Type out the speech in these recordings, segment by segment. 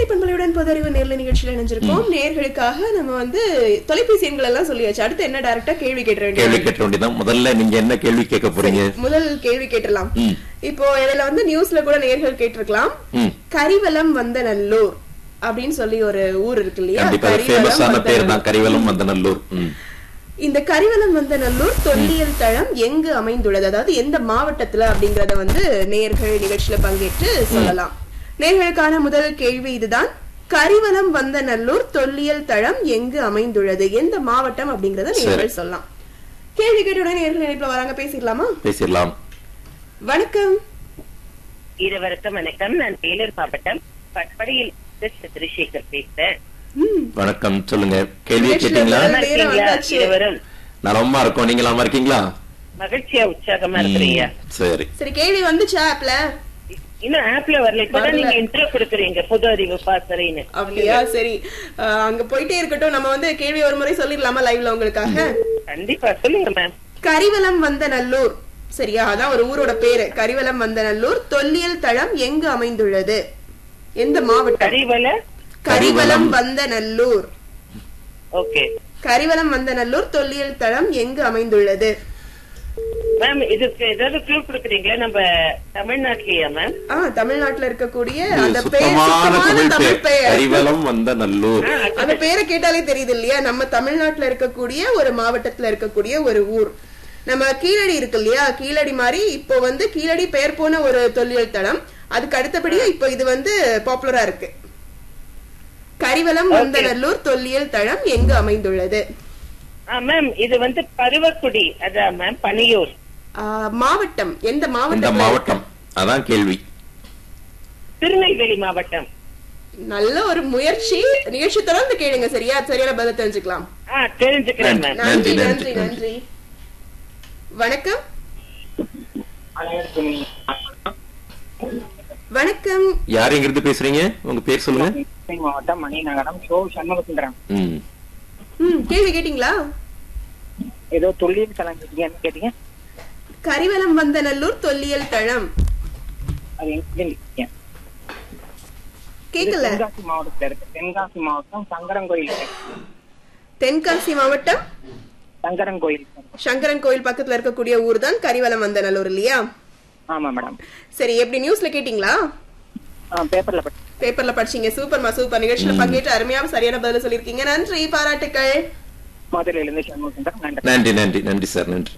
பண்பலையுடன் பொதறிவு நேர்ல நிகழ்ச்சியில இணைஞ்சிருக்கோம் நேர்களுக்காக நம்ம வந்து தொலைபேசி எண்கள் எல்லாம் சொல்லியாச்சு அடுத்து என்ன டைரக்டா கேள்வி கேட்ட கேள்வி வேண்டியது கேட்ட வேண்டியதான் முதல்ல நீங்க என்ன கேள்வி கேட்க போறீங்க முதல் கேள்வி கேட்டலாம் ம். இப்போ இதுல வந்து நியூஸ்ல கூட நேர்கள் கேட்டிருக்கலாம் ம். கரிவலம் வந்த நல்லூர் அப்படின்னு சொல்லி ஒரு ஊர் இருக்கு இல்லையா கண்டிப்பா கரிவலம் ஃபேமஸான வந்த பேர் தான் கரிவலம் வந்தநல்லூர் ம். இந்த கரிவலம் வந்த நல்லூர் தொல்லியல் தளம் எங்கு அமைந்துள்ளது அதாவது எந்த மாவட்டத்துல அப்படிங்கறத வந்து நேர்கள் நிகழ்ச்சியில பங்கேற்று சொல்லலாம் நேர்களுக்கான முதல் கேள்வி இதுதான் கரிவலம் வந்த நல்லூர் தொல்லியல் தளம் எங்கு அமைந்துள்ளது எந்த மாவட்டம் அப்படிங்கறத நேர்கள் சொல்லலாம் கேள்வி கேட்டுடன் நேர்கள் இணைப்புல வராங்க பேசிடலாமா பேசிடலாம் வணக்கம் இருவருக்கும் வணக்கம் நான் வேலூர் மாவட்டம் பட்படியில் சந்திரசேகர் பேசுறேன் ம், வணக்கம் சொல்லுங்க கேள்வியை நிகழ்ச்சியில கேட்டீங்களா வேற- நலமா இருக்கீங்களா? வந்தாச்சு. இருவரும் நலமா இருக்கோம் நீங்க நலமா இருக்கீங்களா மகிழ்ச்சியா உற்சாகமா இருக்கிறீங்க ம், சரி சரி கேள்வி வந்துச்சா ஆப்ல இன்னும் ஆப்ல வரல இப்பதான் வரல. நீங்க இன்டர்வியூ கொடுக்குறீங்க பொது அறிவு பாசறைன்னு அப்படியா சரி அஹ், அங்க போயிட்டே இருக்கட்டும் நம்ம வந்து கேள்வி ஒரு முறை சொல்லிடலாமா லைவ்ல உங்களுக்காக கண்டிப்பா சொல்லுங்க மேம் கரிவலம் வந்த நல்லூர் சரியா அதான் ஒரு ஊரோட பேரு கரிவலம் வந்த நல்லூர் தொல்லியல் தளம் எங்கு அமைந்துள்ளது எந்த மாவட்டம் கரிவல கரிவலம் வந்த நல்லூர் ஓகே கரிவலம் வந்த நல்லூர் தொல்லியல் தளம் எங்கு அமைந்துள்ளது மேம் இதுக்கு ஏதாவது க்ளூ கொடுக்குறீங்களா நம்ம தமிழ்நாட்டிலேயா மேம் ஆ தமிழ்நாட்டுல இருக்கக்கூடிய இது அந்த பேர் சுத்தமான சுத்தமான தமிழ் தமிழ் பேர் பெயர் கரிவலம் வந்த நல்லூர் அந்த பேரை கேட்டாலே தெரியுது இல்லையா நம்ம தமிழ்நாட்டுல இருக்கக்கூடிய ஒரு மாவட்டத்துல இருக்கக்கூடிய ஒரு ஊர் நம்ம கீழடி இருக்கு இல்லையா கீழடி மாதிரி இப்போ வந்து கீழடி பெயர் போன ஒரு தொல்லியல் தளம் அதுக்கு அடுத்தபடியா இப்போ இது வந்து பாப்புலரா இருக்கு கரிவலம் வந்தநல்லூர் தொல்லியல் தளம் எங்கு அமைந்துள்ளது மேம் இது வந்து பருவக்குடி அதான் மேம் பனியூர் ஆ, மாவட்டம் எந்த இந்த மாவட்டம் மாவட்டம் அதான் கேள்வி திருநெல்வேலி மாவட்டம் நல்ல ஒரு முயற்சி நிகழ்ச்சி தொடர்ந்து கேளுங்க சரியா சரியான பதில் தெரிஞ்சுக்கலாம் ஆ தெரிஞ்சுக்கிறேன் மேம் நன்றி நன்றி, நன்றி நன்றி, நன்றி வணக்கம் வணக்கம் யார் எங்க இருந்து பேசுறீங்க உங்க பேர் சொல்லுங்க கிருஷ்ணகிரி மாவட்டம் மணிநகரம் சோ சண்முகசுந்தரம் ம். ம் கேள்வி கேட்டீங்களா ஏதோ தொழில் தளம் கேட்டீங்க கேட்டீங்க கரிவலம் வந்த நல்லூர் தொல்லியல் தளம் அது எங்க இருக்கீங்க கேக்கல தென்காசி மாவட்டத்துல இருக்கு தென்காசி மாவட்டம் சங்கரங்கோயில் தென்காசி மாவட்டம் சங்கரங்கோயில் சங்கரன் கோயில் பக்கத்துல இருக்கக்கூடிய ஊர் தான் கரிவலம் வந்த நல்லூர் இல்லையா ஆமா மேடம் சரி எப்படி நியூஸ்ல கேட்டீங்களா பேப்பர்ல படி பேப்பர்ல படிச்சீங்க சூப்பர்மா சூப்பர் நிகழ்ச்சியில பங்கேற்று அருமையா சரியான பதில் சொல்லிருக்கீங்க நன்றி பாராட்டுக்கள் மதுரையிலிருந்து சண்முகசுந்தரம் நன்றி நன்றி நன்றி நன்றி சார் நன்றி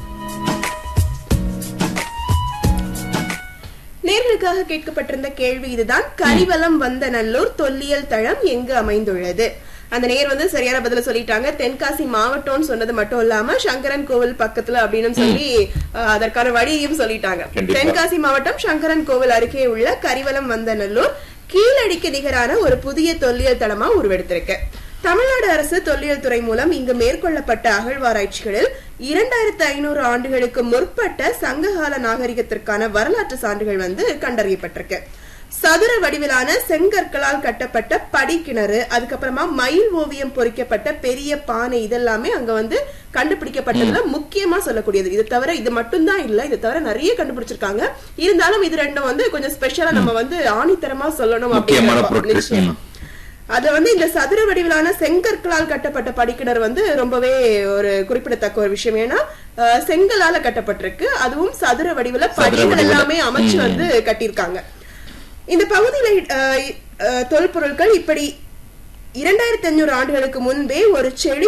நேர்களுக்காக கேட்கப்பட்டிருந்த கேள்வி இதுதான் கரிவலம் வந்த நல்லூர் தொல்லியல் தளம் எங்கு அமைந்துள்ளது அந்த நேர் வந்து சரியான பதில சொல்லிட்டாங்க தென்காசி மாவட்டம்னு சொன்னது மட்டும் இல்லாம சங்கரன் கோவில் பக்கத்துல அப்படின்னு சொல்லி அஹ், அதற்கான வழியையும் சொல்லிட்டாங்க கண்டிப்பா. தென்காசி மாவட்டம் சங்கரன் கோவில் அருகே உள்ள கரிவலம் வந்த நல்லூர் கீழடிக்கு நிகரான ஒரு புதிய தொல்லியல் தளமா உருவெடுத்திருக்கு தமிழ்நாடு அரசு தொல்லியல் துறை மூலம் இங்கு மேற்கொள்ளப்பட்ட அகழ்வாராய்ச்சிகளில் இரண்டாயிரத்து ஐநூறு ஆண்டுகளுக்கு முற்பட்ட சங்ககால நாகரிகத்திற்கான வரலாற்று சான்றுகள் வந்து கண்டறியப்பட்டிருக்கு சதுர வடிவிலான செங்கற்களால் கட்டப்பட்ட படிக்கிணறு அதுக்கப்புறமா மயில் ஓவியம் பொறிக்கப்பட்ட பெரிய பானை இதெல்லாமே அங்க வந்து கண்டுபிடிக்கப்பட்டதுல முக்கியமா சொல்லக்கூடியது இது தவிர இது மட்டும்தான் இல்ல இது தவிர நிறைய கண்டுபிடிச்சிருக்காங்க இருந்தாலும் இது ரெண்டும் வந்து கொஞ்சம் ஸ்பெஷலா நம்ம வந்து ஆணித்தரமா சொல்லணும் முக்கியமான அப்படிங்கிற பொருட்கள். நிச்சயமா அது வந்து இந்த சதுர வடிவிலான செங்கற்களால் கட்டப்பட்ட படிக்கிணறு வந்து ரொம்பவே ஒரு குறிப்பிடத்தக்க ஒரு விஷயம் ஏன்னா அஹ், செங்கலால கட்டப்பட்டிருக்கு அதுவும் சதுர வடிவில சதுர படிகள் வடிவில. எல்லாமே அமைச்சு ம். வந்து கட்டியிருக்காங்க இந்த பகுதியில அஹ், அஹ், தொல்பொருட்கள் இப்படி இரண்டாயிரத்தி ஐநூறு ஆண்டுகளுக்கு முன்பே ஒரு செடி